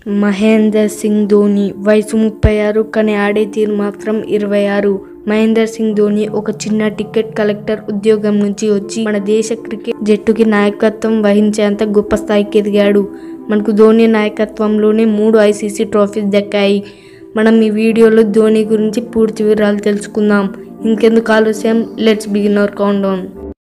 మహేందర్ సింగ్ ధోని వయసు ముప్పై ఆరు కానీ ఆడే తీరు మాత్రం ఇరవై ఆరు మహేందర్ సింగ్ ధోని ఒక చిన్న టికెట్ కలెక్టర్ ఉద్యోగం నుంచి వచ్చి మన దేశ క్రికెట్ జట్టుకి నాయకత్వం వహించేంత గొప్ప స్థాయికి ఎదిగాడు మనకు ధోని నాయకత్వంలోనే మూడు ఐసీసీ ట్రోఫీస్ దక్కాయి మనం ఈ వీడియోలో ధోని గురించి పూర్తి వివరాలు తెలుసుకుందాం ఇంకెందుకు ఆలస్యం let's begin our countdown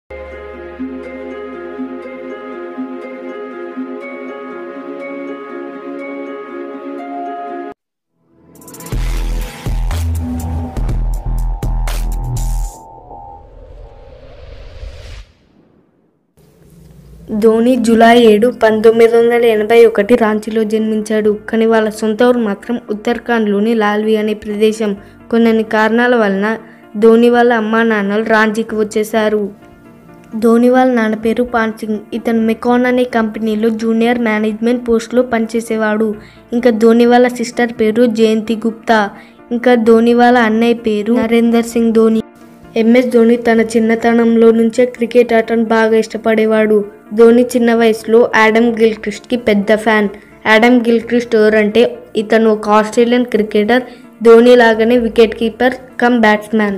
Dhoni July ఏడు పంతొమ్మిది వందల ఎనభై ఒకటి రాంచీలో జన్మించాడు కానీ వాళ్ళ సొంత ఊరు మాత్రం ఉత్తరాఖండ్లోని లాల్వి అనే ప్రదేశం కొన్ని కారణాల వలన ధోని వాళ్ళ అమ్మా నాన్నలు రాంచీకి వచ్చేశారు ధోని వాళ్ళ నాన్న పేరు పాన్ సింగ్ ఇతను మెకాన్ అనే కంపెనీలో జూనియర్ మేనేజ్మెంట్ పోస్ట్లో పనిచేసేవాడు ఇంకా ధోని వాళ్ళ సిస్టర్ పేరు జయంతి గుప్తా ఇంకా ధోని వాళ్ళ అన్నయ్య పేరు నరేందర్ సింగ్ ధోని ఎంఎస్ ధోని తన చిన్నతనంలో నుంచే క్రికెట్ ఆటను బాగా ఇష్టపడేవాడు ధోని చిన్న వయసులో యాడమ్ గిల్క్రిస్ట్కి పెద్ద ఫ్యాన్ యాడమ్ గిల్క్రిస్ట్ ఎవరంటే ఇతను ఒక ఆస్ట్రేలియన్ క్రికెటర్ ధోని లాగానే wicket keeper cum batsman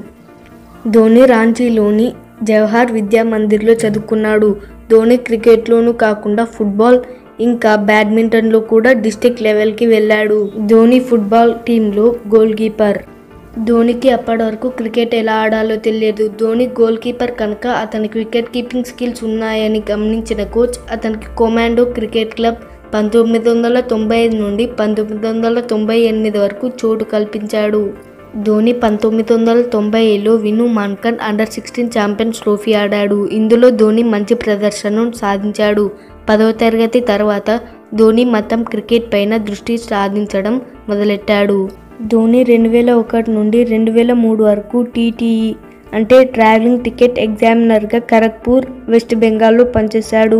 Dhoni రాంచీలోని జవహర్ విద్యా మందిర్లో చదువుకున్నాడు ధోని క్రికెట్లోనూ కాకుండా ఫుట్బాల్ ఇంకా బ్యాడ్మింటన్లో కూడా డిస్టిక్ లెవెల్కి వెళ్ళాడు ధోని ఫుట్బాల్ టీంలో గోల్ కీపర్ ధోనికి అప్పటి వరకు క్రికెట్ ఎలా ఆడాలో తెలియదు ధోని గోల్ కీపర్ కనుక అతనికి వికెట్ కీపింగ్ స్కిల్స్ ఉన్నాయని గమనించిన కోచ్ అతనికి కొమాండో క్రికెట్ క్లబ్ పంతొమ్మిది వందల తొంభై ఐదు నుండి పంతొమ్మిది వందల తొంభై ఎనిమిది వరకు చోటు కల్పించాడు ధోని పంతొమ్మిది వందల తొంభై ఏడులో Vinoo Mankad under sixteen champions trophy ఆడాడు ఇందులో ధోని మంచి ప్రదర్శనను సాధించాడు పదవ తరగతి తర్వాత ధోని మతం క్రికెట్ పైన దృష్టి సాధించడం మొదలెట్టాడు ధోని రెండు వేల ఒకటి నుండి రెండు వేల మూడు వరకు టీటీఈ అంటే ట్రావెలింగ్ టికెట్ ఎగ్జామినర్గా ఖరగ్పూర్ వెస్ట్ బెంగాల్లో పనిచేశాడు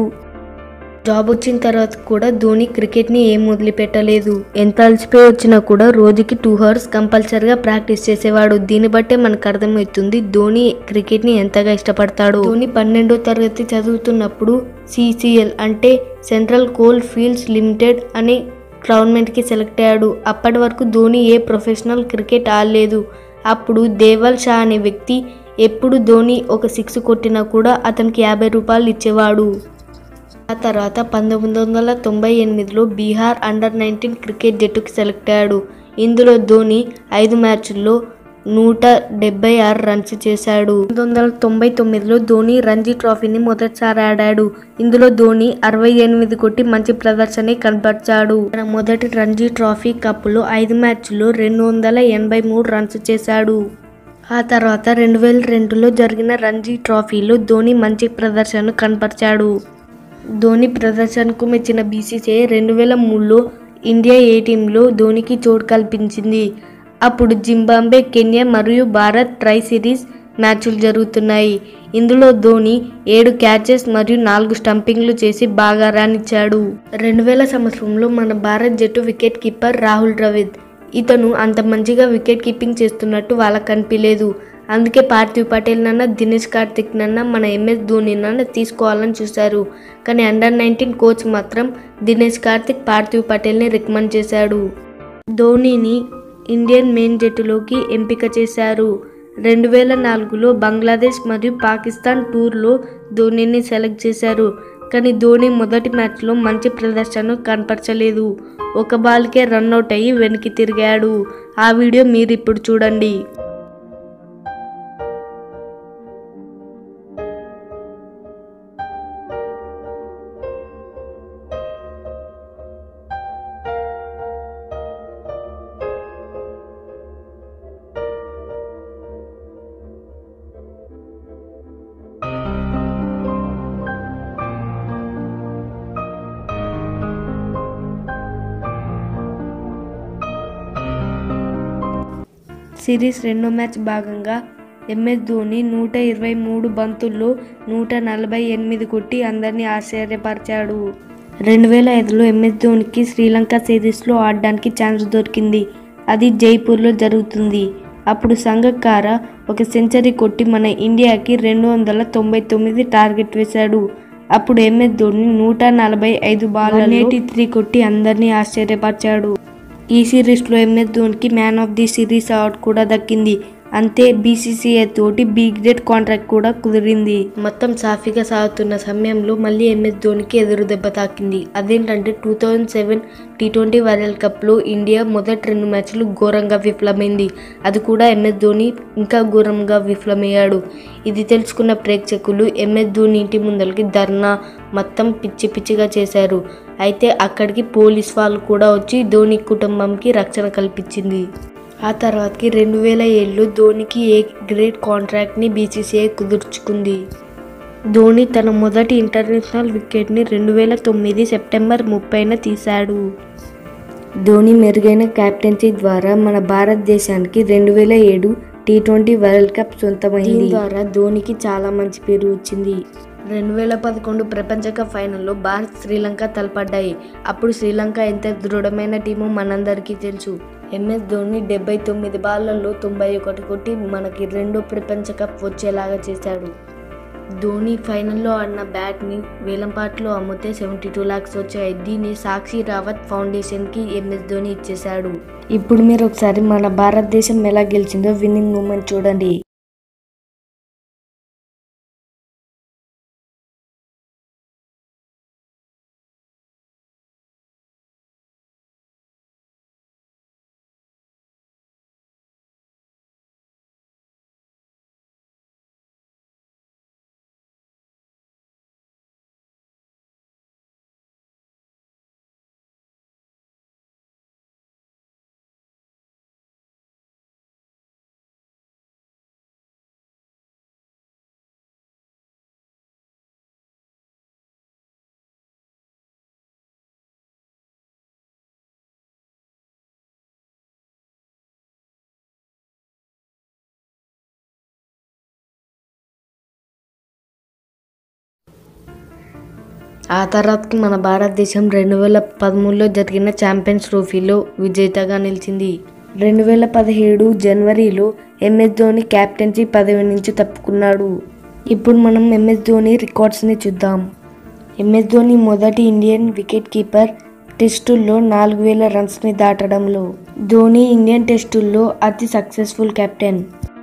జాబ్ వచ్చిన తర్వాత కూడా ధోని క్రికెట్ని ఏం వదిలిపెట్టలేదు ఎంత అలసిపోయి వచ్చినా కూడా రోజుకి టూ అవర్స్ కంపల్సరిగా ప్రాక్టీస్ చేసేవాడు దీన్ని బట్టే మనకు అర్థమవుతుంది ధోని క్రికెట్ని ఎంతగా ఇష్టపడతాడు ధోని పన్నెండో తరగతి చదువుతున్నప్పుడు సిసిఎల్ అంటే సెంట్రల్ కోల్ ఫీల్డ్స్ లిమిటెడ్ అనే టోర్నమెంట్కి సెలెక్ట్ అయ్యాడు అప్పటి వరకు ధోని ఏ ప్రొఫెషనల్ క్రికెట్ ఆడలేదు అప్పుడు దేవల్ షా అనే వ్యక్తి ఎప్పుడు ధోని ఒక సిక్స్ కొట్టినా కూడా అతనికి యాభై రూపాయలు ఇచ్చేవాడు ఆ తర్వాత పంతొమ్మిది వందల తొంభై ఎనిమిదిలో బీహార్ అండర్ నైన్టీన్ క్రికెట్ జట్టుకి సెలెక్ట్ అయ్యాడు ఇందులో ధోని ఐదు మ్యాచ్ల్లో నూట డెబ్బై ఆరు రన్స్ చేశాడు పంతొమ్మిది వందల తొంభై తొమ్మిదిలో ధోని రంజీ ట్రోఫీని మొదటిసారి ఆడాడు ఇందులో ధోని అరవై ఎనిమిది కొట్టి మంచి ప్రదర్శన కనపరిచాడు తన మొదటి రంజీ ట్రోఫీ కప్పులో ఐదు మ్యాచ్ల్లో రెండు వందల ఎనభై మూడు రన్స్ చేశాడు ఆ తర్వాత రెండు వేల రెండులో జరిగిన రంజీ ట్రోఫీలో ధోని మంచి ప్రదర్శన కనపరిచాడు ధోని ప్రదర్శనకు మెచ్చిన బీసీసీఐ రెండు వేల మూడులో ఇండియా ఏ టీంలో ధోనికి చోటు కల్పించింది అప్పుడు జింబాంబే కెన్యా మరియు భారత్ ట్రై సిరీస్ మ్యాచ్లు జరుగుతున్నాయి ఇందులో ధోని ఏడు క్యాచెస్ మరియు నాలుగు స్టంపింగ్లు చేసి బాగా రాణించాడు రెండు వేల సంవత్సరంలో మన భారత్ జట్టు వికెట్ కీపర్ రాహుల్ ద్రవిడ్ ఇతను అంత మంచిగా వికెట్ కీపింగ్ చేస్తున్నట్టు వాళ్ళకి కనిపించలేదు అందుకే పార్థివ్ పటేల్ నన్న దినేష్ కార్తిక్ నన్న మన ఎంఎస్ ధోని నన్న తీసుకోవాలని చూశారు కానీ అండర్ నైన్టీన్ కోచ్ మాత్రం దినేష్ కార్తిక్ పార్థివ్ పటేల్ని రికమెండ్ చేశాడు ధోనిని ఇండియన్ మెయిన్ జట్టులోకి ఎంపిక చేశారు రెండు వేల నాలుగులో బంగ్లాదేశ్ మరియు పాకిస్తాన్ టూర్లో ధోనిని సెలెక్ట్ చేశారు కానీ ధోని మొదటి మ్యాచ్లో మంచి ప్రదర్శన కనపరచలేదు ఒక బాల్కే రన్అట్ అయ్యి వెనక్కి తిరిగాడు ఆ వీడియో మీరు ఇప్పుడు చూడండి సిరీస్ రెండో మ్యాచ్ భాగంగా ఎంఎస్ ధోని నూట ఇరవై మూడు బంతుల్లో నూట నలభై ఎనిమిది కొట్టి అందరినీ ఆశ్చర్యపరిచాడు రెండు వేల ఐదులో ఎంఎస్ ధోనికి శ్రీలంక సిరీస్లో ఆడడానికి ఛాన్స్ దొరికింది అది జైపూర్లో జరుగుతుంది అప్పుడు సంగకార ఒక సెంచరీ కొట్టి మన ఇండియాకి రెండు వందల తొంభై తొమ్మిది టార్గెట్ వేశాడు అప్పుడు ఎంఎస్ ధోని నూట నలభై ఐదు బాల్ ఎయిటీ త్రీ కొట్టి అందరినీ ఆశ్చర్యపరిచాడు ఈ సిరీస్లో ఎంఎస్ ధోనికి man of the series award కూడా దక్కింది అంతే బీసీసీఐ తోటి బీ గ్రేడ్ కాంట్రాక్ట్ కూడా కుదిరింది మొత్తం సాఫీగా సాగుతున్న సమయంలో మళ్ళీ ఎంఎస్ ధోనికి ఎదురు దెబ్బ తాకింది అదేంటంటే two thousand seven T twenty world కప్లో ఇండియా మొదటి రెండు మ్యాచ్లు ఘోరంగా విఫలమైంది అది కూడా ఎంఎస్ ధోని ఇంకా ఘోరంగా విఫలమయ్యాడు ఇది తెలుసుకున్న ప్రేక్షకులు ఎంఎస్ ధోని ఇంటి ముందరికి ధర్నా మొత్తం పిచ్చి పిచ్చిగా చేశారు అయితే అక్కడికి పోలీస్ వాళ్ళు కూడా వచ్చి ధోని కుటుంబంకి రక్షణ కల్పించింది ఆ తర్వాతకి రెండు వేల ఏళ్ళు ధోనికి ఏ గ్రేట్ కాంట్రాక్ట్ని బీసీసీఐ కుదుర్చుకుంది ధోని తన మొదటి ఇంటర్నేషనల్ వికెట్ని రెండు వేల తొమ్మిది సెప్టెంబర్ ముప్పైన తీశాడు ధోని మెరుగైన కెప్టెన్సీ ద్వారా మన భారతదేశానికి రెండు వేల ఏడు టీ ట్వంటీ వరల్డ్ కప్ సొంతమైంది దీని ద్వారా ధోనికి చాలా మంచి పేరు వచ్చింది రెండు వేల పదకొండు ప్రపంచ కప్ ఫైనల్లో భారత్ శ్రీలంక తలపడ్డాయి అప్పుడు శ్రీలంక ఎంత దృఢమైన టీమో మనందరికీ తెలుసు ఎంఎస్ ధోని డెబ్బై తొమ్మిది బాళ్లలో తొంభై ఒకటి కొట్టి మనకి రెండో ప్రపంచ కప్ వచ్చేలాగా చేశాడు ధోని ఫైనల్లో ఆడిన బ్యాట్ని వేలంపాట్లో అమ్మితే సెవెంటీ టూ ల్యాక్స్ వచ్చాయి దీన్ని సాక్షి రావత్ ఫౌండేషన్కి ఎంఎస్ ధోని ఇచ్చేశాడు ఇప్పుడు మీరు ఒకసారి మన భారతదేశం ఎలా గెలిచిందో విన్నింగ్ మూమెంట్ చూడండి ఆ తర్వాతకి మన భారతదేశం రెండు వేల పదమూడులో జరిగిన ఛాంపియన్స్ ట్రోఫీలో విజేతగా నిలిచింది రెండు వేల పదిహేడు జనవరిలో ఎంఎస్ ధోని కెప్టెన్సీ పదవి నుంచి తప్పుకున్నాడు ఇప్పుడు మనం ఎంఎస్ ధోని రికార్డ్స్ని చూద్దాం ఎంఎస్ ధోని మొదటి ఇండియన్ వికెట్ కీపర్ టెస్టుల్లో నాలుగు వేల రన్స్ని దాటడంలో ధోని ఇండియన్ టెస్టుల్లో అతి సక్సెస్ఫుల్ కెప్టెన్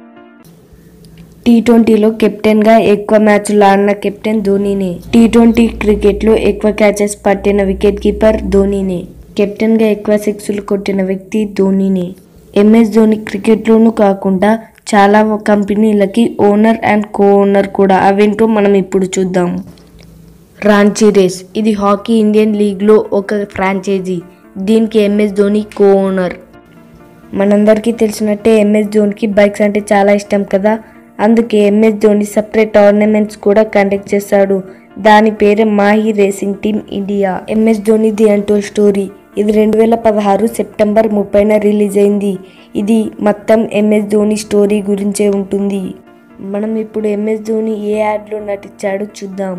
టీ ట్వంటీలో కెప్టెన్గా ఎక్కువ మ్యాచ్లు ఆడిన కెప్టెన్ ధోనీనే టీ ట్వంటీ క్రికెట్లో ఎక్కువ క్యాచెస్ పట్టిన వికెట్ కీపర్ ధోనీనే కెప్టెన్గా ఎక్కువ సిక్స్లు కొట్టిన వ్యక్తి ధోనీనే ఎంఎస్ ధోని క్రికెట్లోనూ కాకుండా చాలా కంపెనీలకి ఓనర్ అండ్ కో ఓనర్ కూడా అవేంటో మనం ఇప్పుడు చూద్దాం రాంచీ రేస్ ఇది హాకీ ఇండియన్ లీగ్లో ఒక ఫ్రాంచైజీ దీనికి ఎంఎస్ ధోని కో ఓనర్ మనందరికీ తెలిసినట్టే ఎంఎస్ ధోనికి బైక్స్ అంటే చాలా ఇష్టం కదా అందుకే ఎంఎస్ ధోని సపరేట్ టోర్నమెంట్స్ కూడా కండక్ట్ చేశాడు దాని పేరే Mahi racing team India MS Dhoni the untold story ఇది రెండు వేల పదహారు సెప్టెంబర్ ముప్పైన రిలీజ్ అయింది ఇది మొత్తం ఎంఎస్ ధోని స్టోరీ గురించే ఉంటుంది మనం ఇప్పుడు ఎంఎస్ ధోని ఏ యాడ్లో నటించాడో చూద్దాం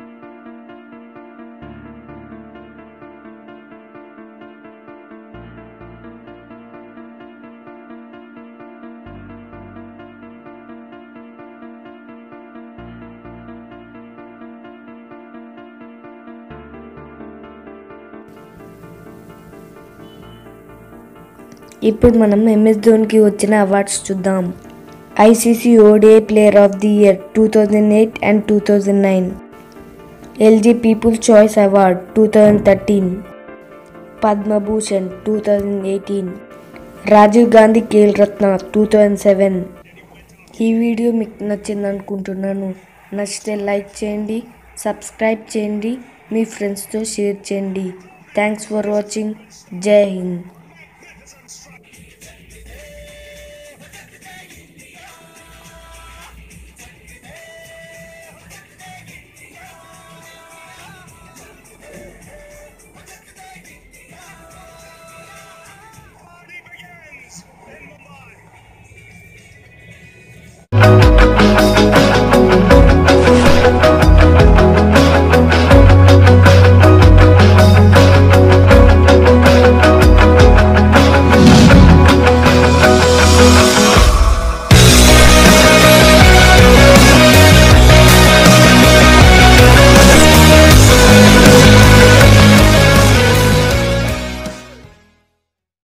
ఇప్పుడు మనం ఎంఎస్ ధోనికి వచ్చిన అవార్డ్స్ చూద్దాం ICC ODI player of the year two thousand eight and two thousand nine LG people's choice award two thousand thirteen Padma Bhushan two thousand eighteen Rajiv Gandhi Khel Ratna two thousand seven ఈ వీడియో మీకు నచ్చింది అనుకుంటున్నాను నచ్చితే లైక్ చేయండి సబ్స్క్రైబ్ చేయండి మీ ఫ్రెండ్స్తో షేర్ చేయండి థ్యాంక్స్ ఫర్ వాచింగ్ జై హింద్